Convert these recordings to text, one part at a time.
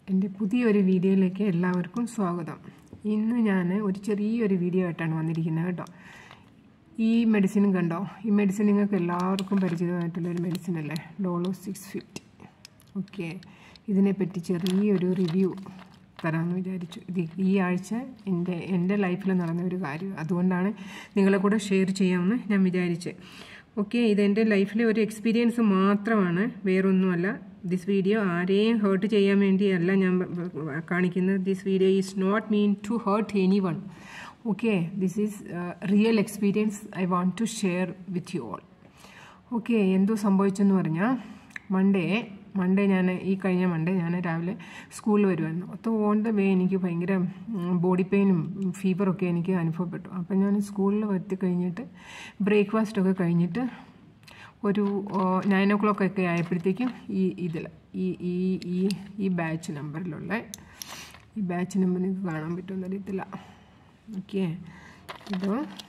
എൻ്റെ പുതിയൊരു വീഡിയോയിലേക്ക് എല്ലാവർക്കും സ്വാഗതം ഇന്ന് ഞാൻ ഒരു ചെറിയൊരു വീഡിയോ ആയിട്ടാണ് വന്നിരിക്കുന്നത് കേട്ടോ ഈ മെഡിസിനും കണ്ടോ ഈ മെഡിസിൻ നിങ്ങൾക്ക് എല്ലാവർക്കും പരിചിതമായിട്ടുള്ള ഒരു മെഡിസിൻ അല്ലേ ഡോളോ സിക്സ് ഫിഫ്റ്റി ഓക്കെ ഇതിനെപ്പറ്റി ചെറിയൊരു റിവ്യൂ തരാമെന്ന് വിചാരിച്ചു ഇത് ഈ ആഴ്ച എൻ്റെ എൻ്റെ ലൈഫിൽ നടന്ന ഒരു കാര്യം അതുകൊണ്ടാണ് നിങ്ങളെ കൂടെ ഷെയർ ചെയ്യാമെന്ന് ഞാൻ വിചാരിച്ചത് ഓക്കെ ഇതെൻ്റെ ലൈഫിലെ ഒരു എക്സ്പീരിയൻസ് മാത്രമാണ് വേറൊന്നുമല്ല ദിസ് വീഡിയോ ആരെയും ഹേർട്ട് ചെയ്യാൻ വേണ്ടിയല്ല ഞാൻ കാണിക്കുന്നത് this video is not mean to hurt anyone okay this is real experience I want to share with you all okay എന്തോ സംഭവിച്ചെന്ന് പറഞ്ഞാൽ മൺഡേ മൺഡേ ഞാൻ ഈ കഴിഞ്ഞ മൺഡേ ഞാൻ രാവിലെ സ്കൂളിൽ വരുമായിരുന്നു അപ്പോൾ ഓൺ ദ വേ എനിക്ക് ഭയങ്കര ബോഡി പെയിനും ഫീവറൊക്കെ എനിക്ക് അനുഭവപ്പെട്ടു അപ്പം ഞാൻ സ്കൂളിൽ എത്തി കഴിഞ്ഞിട്ട് ബ്രേക്ക്ഫാസ്റ്റൊക്കെ കഴിഞ്ഞിട്ട് ഒരു നയൻ ഓ ക്ലോക്ക് ഒക്കെ ആയപ്പോഴത്തേക്കും ഈ ഇതിൽ ഈ ഈ ഈ ഈ ബാച്ച് നമ്പറിലുള്ള ഈ ബാച്ച് നമ്പർ നിങ്ങൾക്ക് കാണാൻ പറ്റുമെന്ന് അറിയത്തില്ല ഓക്കെ ഇത്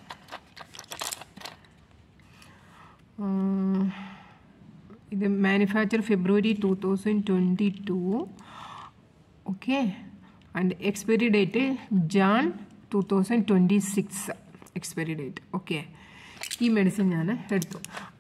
ഇത് manufacture February two thousand twenty two okay and expiry date Jan two thousand twenty six expiry date okay ഈ മെഡിസിൻ ഞാൻ എടുത്തു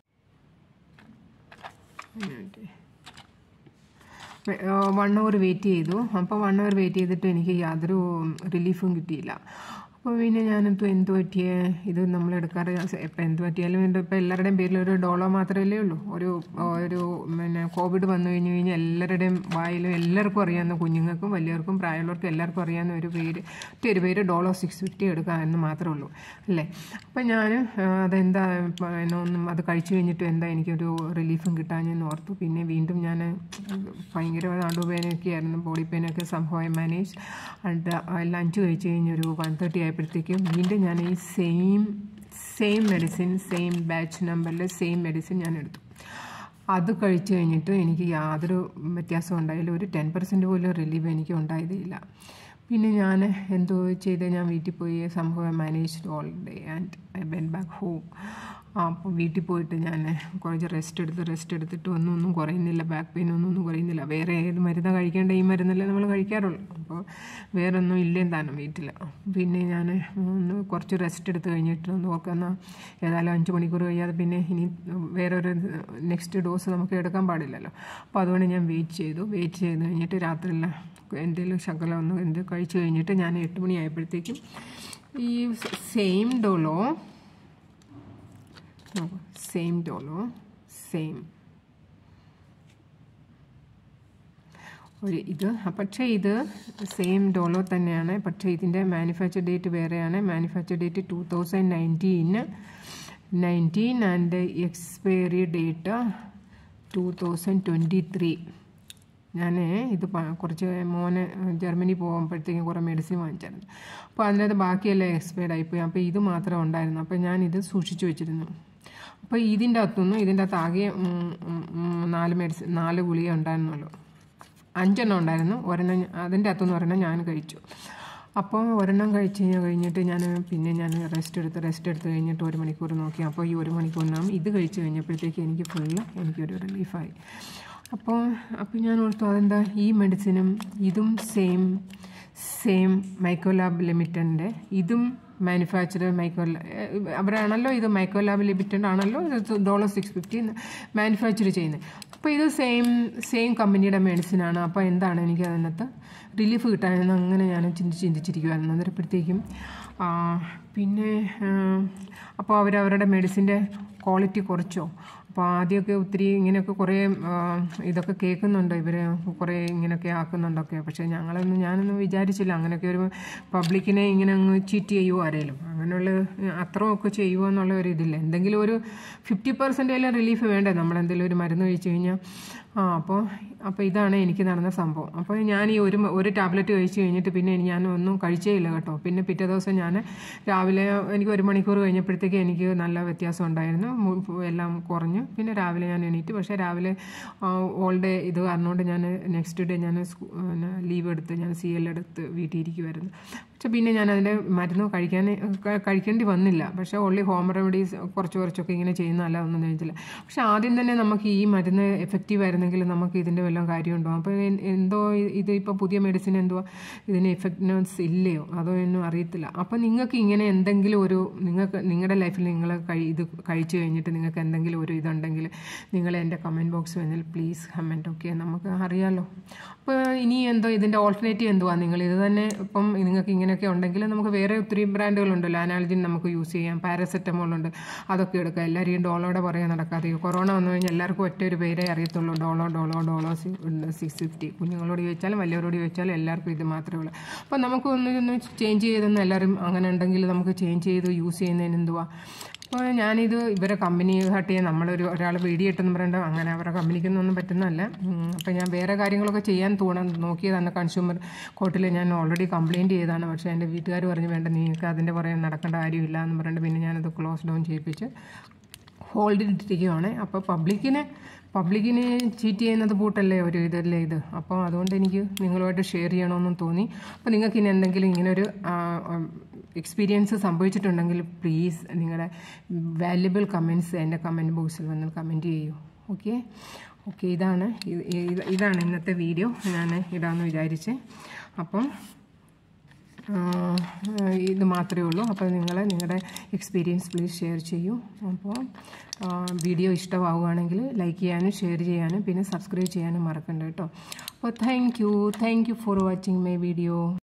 വൺ അവർ വെയിറ്റ് ചെയ്തു അപ്പോൾ വൺ അവർ വെയിറ്റ് ചെയ്തിട്ട് എനിക്ക് യാതൊരു റിലീഫും കിട്ടിയില്ല അപ്പോൾ പിന്നെ ഞാനെന്തോ എന്ത് പറ്റിയ ഇത് നമ്മൾ എടുക്കാറ് ഇപ്പം എന്ത് പറ്റിയാലും ഇപ്പോൾ എല്ലാവരുടെയും പേരിൽ ഒരു ഡോളോ മാത്രമല്ലേ ഉള്ളൂ ഒരു ഒരു പിന്നെ കോവിഡ് വന്നു കഴിഞ്ഞ് കഴിഞ്ഞാൽ എല്ലാവരുടെയും വായിലും എല്ലാവർക്കും അറിയാവുന്ന കുഞ്ഞുങ്ങൾക്കും വലിയവർക്കും പ്രായമുള്ളവർക്കും എല്ലാവർക്കും അറിയാവുന്ന ഒരു പേര് ഒറ്റ ഒരു പേര് ഡോളോ സിക്സ് ഫിഫ്റ്റി എടുക്കാമെന്ന് മാത്രമേ ഉള്ളൂ അല്ലേ അപ്പം ഞാൻ അതെന്താ എന്നൊന്നും അത് കഴിച്ചു കഴിഞ്ഞിട്ട് എന്താ എനിക്കൊരു റിലീഫും കിട്ടാഞ്ഞെന്ന് ഓർത്തു പിന്നെ വീണ്ടും ഞാൻ ഭയങ്കര നടുവേനൊക്കെ ആയിരുന്നു ബോഡി പെയിനൊക്കെ സംഭവം മാനേജ് ആൻഡ് ലഞ്ച് കഴിച്ച് കഴിഞ്ഞൊരു വൺ തേർട്ടി ആയപ്പോഴത്തേക്കും വീണ്ടും ഞാൻ ഈ same same medicine same batch നമ്പറിൽ സെയിം മെഡിസിൻ ഞാൻ എടുത്തു അത് കഴിച്ചു കഴിഞ്ഞിട്ട് എനിക്ക് യാതൊരു വ്യത്യാസവും ഉണ്ടായില്ല ഒരു ടെൻ പെർസെൻറ്റ് പോലും റിലീഫ് എനിക്ക് ഉണ്ടായതേയില്ല പിന്നെ ഞാൻ എന്തോ ചെയ്ത് ഞാൻ വീട്ടിൽ പോയി സംഭവം managed all day and I went back home അപ്പോൾ വീട്ടിൽ പോയിട്ട് ഞാൻ കുറച്ച് റെസ്റ്റ് എടുത്ത് റെസ്റ്റ് എടുത്തിട്ട് ഒന്നും ഒന്നും കുറയുന്നില്ല ബാക്ക് പെയിൻ ഒന്നും ഒന്നും കുറയുന്നില്ല വേറെ ഏത് മരുന്ന് കഴിക്കേണ്ട ഈ മരുന്നല്ലേ നമ്മൾ കഴിക്കാറുള്ളൂ അപ്പോൾ വേറെ ഒന്നും ഇല്ലേ താനും വീട്ടിൽ പിന്നെ ഞാൻ ഒന്ന് കുറച്ച് റെസ്റ്റ് എടുത്ത് കഴിഞ്ഞിട്ട് ഒന്ന് ഓർക്കുന്ന ഏതായാലും അഞ്ച് മണിക്കൂർ കഴിയാതെ പിന്നെ ഇനി വേറൊരു നെക്സ്റ്റ് ഡോസ് നമുക്ക് എടുക്കാൻ പാടില്ലല്ലോ അപ്പോൾ അതുകൊണ്ട് ഞാൻ വെയിറ്റ് ചെയ്തു വെയിറ്റ് ചെയ്ത് കഴിഞ്ഞിട്ട് രാത്രിയിൽ എന്തെങ്കിലും ശകലം ഒന്ന് എന്ത് കഴിച്ച് കഴിഞ്ഞിട്ട് ഞാൻ എട്ട് മണി ആയപ്പോഴത്തേക്കും ഈ same Dolo same Dolo same ഒരു ഇത് പക്ഷേ ഇത് സെയിം ഡോളോ തന്നെയാണ് പക്ഷേ ഇതിൻ്റെ മാനുഫാക്ചർ ഡേറ്റ് വേറെയാണ് manufacture date two thousand nineteen nineteen and expiry date two thousand twenty three ഞാൻ ഇത് കുറച്ച് മോന് ജർമ്മനി പോകുമ്പോഴത്തേക്കും കുറേ മെഡിസിൻ വാങ്ങിച്ചായിരുന്നു അപ്പോൾ അതിനകത്ത് ബാക്കിയെല്ലാം എക്സ്പയർഡ് ആയിപ്പോയി അപ്പോൾ ഇത് മാത്രം ഉണ്ടായിരുന്നു അപ്പോൾ ഞാനിത് സൂക്ഷിച്ചു വെച്ചിരുന്നു അപ്പോൾ ഇതിൻ്റെ അകത്തുനിന്ന് ഇതിൻ്റെ അകത്ത് ആകെ നാല് മെഡിസിൻ നാല് ഗുളിക ഉണ്ടായിരുന്നുള്ളൂ അഞ്ചെണ്ണം ഉണ്ടായിരുന്നു ഒരെണ്ണം അതിൻ്റെ അകത്തുനിന്ന് ഒരെണ്ണം ഞാൻ കഴിച്ചു അപ്പോൾ ഒരെണ്ണം കഴിച്ച് കഴിഞ്ഞാൽ കഴിഞ്ഞിട്ട് ഞാൻ പിന്നെ ഞാൻ റെസ്റ്റ് എടുത്ത് റെസ്റ്റ് എടുത്ത് കഴിഞ്ഞിട്ട് ഒരു മണിക്കൂർ നോക്കി അപ്പോൾ ഈ ഒരു മണിക്കൂറിനാകും ഇത് കഴിച്ച് കഴിഞ്ഞപ്പോഴത്തേക്ക് എനിക്ക് ഫുള്ള് എനിക്കൊരു റിലീഫായി അപ്പോൾ അപ്പോൾ ഞാൻ ഓർത്തു അതെന്താ ഈ മെഡിസിനും ഇതും സെയിം സെയിം മൈക്കോലാബ് ലിമിറ്റഡിൻ്റെ ഇതും മാനുഫാക്ചർ മൈക്കോ അവരാണല്ലോ ഇത് മൈക്കോലാബ് ലിമിറ്റഡ് ആണല്ലോ ഇത് ഡോളർ സിക്സ് ഫിഫ്റ്റി മാനുഫാക്ചർ ചെയ്യുന്നത് അപ്പോൾ ഇത് സെയിം സെയിം കമ്പനിയുടെ മെഡിസിനാണ് അപ്പോൾ എന്താണ് എനിക്ക് അതിനകത്ത് റിലീഫ് കിട്ടാനെന്ന് അങ്ങനെ ഞാൻ ചിന്തിച്ച് ചിന്തിച്ചിരിക്കുമായിരുന്നു അന്നേരപ്പോഴത്തേക്കും പിന്നെ അപ്പോൾ അവരവരുടെ മെഡിസിൻ്റെ ക്വാളിറ്റി കുറച്ചോ അപ്പോൾ ആദ്യമൊക്കെ ഒത്തിരി ഇങ്ങനെയൊക്കെ കുറേ ഇതൊക്കെ കേൾക്കുന്നുണ്ട് ഇവർ കുറേ ഇങ്ങനെയൊക്കെ ആക്കുന്നുണ്ടൊക്കെ പക്ഷേ ഞങ്ങളൊന്നും ഞാനൊന്നും വിചാരിച്ചില്ല അങ്ങനെയൊക്കെ ഒരു പബ്ലിക്കിനെ ഇങ്ങനെ അങ്ങ് ചീറ്റ് ചെയ്യുമോ ആരെങ്കിലും അങ്ങനെയുള്ള അത്രയൊക്കെ ചെയ്യുമോ എന്നുള്ള ഒരു ഇതില്ല എന്തെങ്കിലും ഒരു ഫിഫ്റ്റി പെർസെൻറ്റേലും റിലീഫ് വേണ്ടേ നമ്മളെന്തെങ്കിലും ഒരു മരുന്ന് കഴിച്ച് കഴിഞ്ഞാൽ ആ അപ്പോൾ അപ്പോൾ ഇതാണ് എനിക്ക് നടന്ന സംഭവം അപ്പോൾ ഞാൻ ഈ ഒരു ഒരു ടാബ്ലറ്റ് കഴിച്ച് കഴിഞ്ഞിട്ട് പിന്നെ ഞാൻ ഒന്നും കഴിച്ചേ ഇല്ല കേട്ടോ പിന്നെ പിറ്റേ ദിവസം ഞാൻ രാവിലെ എനിക്ക് ഒരു മണിക്കൂർ കഴിഞ്ഞപ്പോഴത്തേക്ക് എനിക്ക് നല്ല വ്യത്യാസം ഉണ്ടായിരുന്നു എല്ലാം കുറഞ്ഞു പിന്നെ രാവിലെ ഞാൻ എണീറ്റ് പക്ഷേ രാവിലെ ഓൾ ഡേ ഇത് കാരണമുകൊണ്ട് ഞാൻ നെക്സ്റ്റ് ഡേ ഞാൻ ലീവ് എടുത്ത് ഞാൻ സി എൽ എടുത്ത് വീട്ടിൽ ഇരിക്കുമായിരുന്നു പക്ഷെ പിന്നെ ഞാൻ അതിൻ്റെ മരുന്ന് കഴിക്കാൻ കഴിക്കേണ്ടി വന്നില്ല പക്ഷേ ഓൺലി ഹോം റെമഡീസ് കുറച്ച് കുറച്ചൊക്കെ ഇങ്ങനെ ചെയ്യുന്നതല്ല ഒന്നും ചെയ്തില്ല പക്ഷെ ആദ്യം തന്നെ നമുക്ക് ഈ മരുന്ന് എഫക്റ്റീവ് ആയിരുന്നെങ്കിൽ നമുക്ക് ഇതിൻ്റെ വല്ലതും കാര്യമുണ്ടോ അപ്പോൾ എന്തോ ഇത് ഇപ്പോൾ പുതിയ മെഡിസിൻ എന്തുവാ ഇതിന് എഫക്റ്റ്നെസ് ഇല്ലയോ അതോ ഒന്നും അറിയത്തില്ല അപ്പോൾ നിങ്ങൾക്ക് ഇങ്ങനെ എന്തെങ്കിലും ഒരു നിങ്ങൾക്ക് നിങ്ങളുടെ ലൈഫിൽ നിങ്ങൾ കഴി ഇത് കഴിച്ചു കഴിഞ്ഞിട്ട് നിങ്ങൾക്ക് എന്തെങ്കിലും ഒരു ഇതുണ്ടെങ്കിൽ നിങ്ങൾ എൻ്റെ കമൻറ്റ് ബോക്സ് വന്നാൽ പ്ലീസ് കമൻറ്റ് ഓക്കെ നമുക്ക് അറിയാമല്ലോ അപ്പോൾ ഇനി എന്തോ ഇതിൻ്റെ ഓൾട്ടർനേറ്റീവ് എന്തുവാ നിങ്ങൾ ഇത് തന്നെ ഇപ്പം നിങ്ങൾക്ക് ഇങ്ങനെയൊക്കെ ഉണ്ടെങ്കിൽ നമുക്ക് വേറെ ഒത്തിരി ബ്രാൻഡുകളുണ്ടല്ലോ അനാലജിൻ നമുക്ക് യൂസ് ചെയ്യാം പാരസെറ്റമോൾ ഉണ്ട് അതൊക്കെ എടുക്കാം എല്ലാവരും ഈ ഡോളോടെ പറയാൻ നടക്കാതെ കൊറോണ വന്നു കഴിഞ്ഞാൽ എല്ലാവർക്കും ഒറ്റ ഒരു പേരേ അറിയത്തുള്ളൂ ഡോളോ ഡോളോ ഡോളോ സിക്സ് ഫിഫ്റ്റി കുഞ്ഞുങ്ങളോട് ചോദിച്ചാലും വലിയവരോട് ചോദിച്ചാലും എല്ലാവർക്കും ഇത് മാത്രമേ ഉള്ളൂ അപ്പോൾ നമുക്ക് ഒന്ന് ഒന്ന് ചേഞ്ച് ചെയ്തെന്ന് എല്ലാവരും അങ്ങനെ ഉണ്ടെങ്കിൽ നമുക്ക് ചേഞ്ച് ചെയ്ത് യൂസ് ചെയ്യുന്നതിന് എന്തുവാ അപ്പോൾ ഞാനിത് ഇവരെ കമ്പനി ഹട്ട് ചെയ്യാൻ നമ്മളൊരു ഒരാൾ വീഡിയോ ഇട്ടെന്ന് പറയേണ്ട അങ്ങനെ അവരുടെ കമ്പനിക്കൊന്നും പറ്റുന്നതല്ല അപ്പോൾ ഞാൻ വേറെ കാര്യങ്ങളൊക്കെ ചെയ്യാൻ തോന്നാൻ നോക്കിയതാണ് കൺസ്യൂമർ കോർട്ടിൽ ഞാൻ ഓൾറെഡി കംപ്ലയിൻറ്റ് ചെയ്തതാണ് പക്ഷേ എൻ്റെ വീട്ടുകാർ പറഞ്ഞു വേണ്ട നിങ്ങൾക്ക് അതിൻ്റെ പുറകെ നടക്കേണ്ട കാര്യമില്ല എന്ന് പറഞ്ഞിട്ട് പിന്നെ ഞാനത് ക്ലോസ് ഡൗൺ ചെയ്യിപ്പിച്ച് ഹോൾഡ് ഇട്ടിരിക്കുകയാണ് അപ്പോൾ പബ്ലിക്കിനെ പബ്ലിക്കിനെ ചീറ്റ് ചെയ്യുന്നത് കൂട്ടല്ലേ ഒരു ഇതല്ലേ ഇത് അപ്പോൾ അതുകൊണ്ട് എനിക്ക് നിങ്ങളുമായിട്ട് ഷെയർ ചെയ്യണമെന്നും തോന്നി അപ്പോൾ നിങ്ങൾക്ക് ഇനി എന്തെങ്കിലും ഇങ്ങനൊരു എക്സ്പീരിയൻസ് സംഭവിച്ചിട്ടുണ്ടെങ്കിൽ പ്ലീസ് നിങ്ങളുടെ വാല്യുബിൾ കമൻറ്റ്സ് എൻ്റെ കമൻറ്റ് ബോക്സിൽ വന്ന് കമൻറ്റ് ചെയ്യൂ ഓക്കെ ഓക്കെ ഇതാണ് ഇതാണ് ഇന്നത്തെ വീഡിയോ ഞാൻ ഇടാമെന്ന് വിചാരിച്ചേ അപ്പം ഇത് മാത്രമേ ഉള്ളൂ അപ്പോൾ നിങ്ങൾ നിങ്ങളുടെ എക്സ്പീരിയൻസ് പ്ലീസ് ഷെയർ ചെയ്യൂ അപ്പോൾ വീഡിയോ ഇഷ്ടമാവുകയാണെങ്കിൽ ലൈക്ക് ചെയ്യാനും ഷെയർ ചെയ്യാനും പിന്നെ സബ്സ്ക്രൈബ് ചെയ്യാനും മറക്കണ്ട കേട്ടോ അപ്പോൾ thank you thank you for watching my video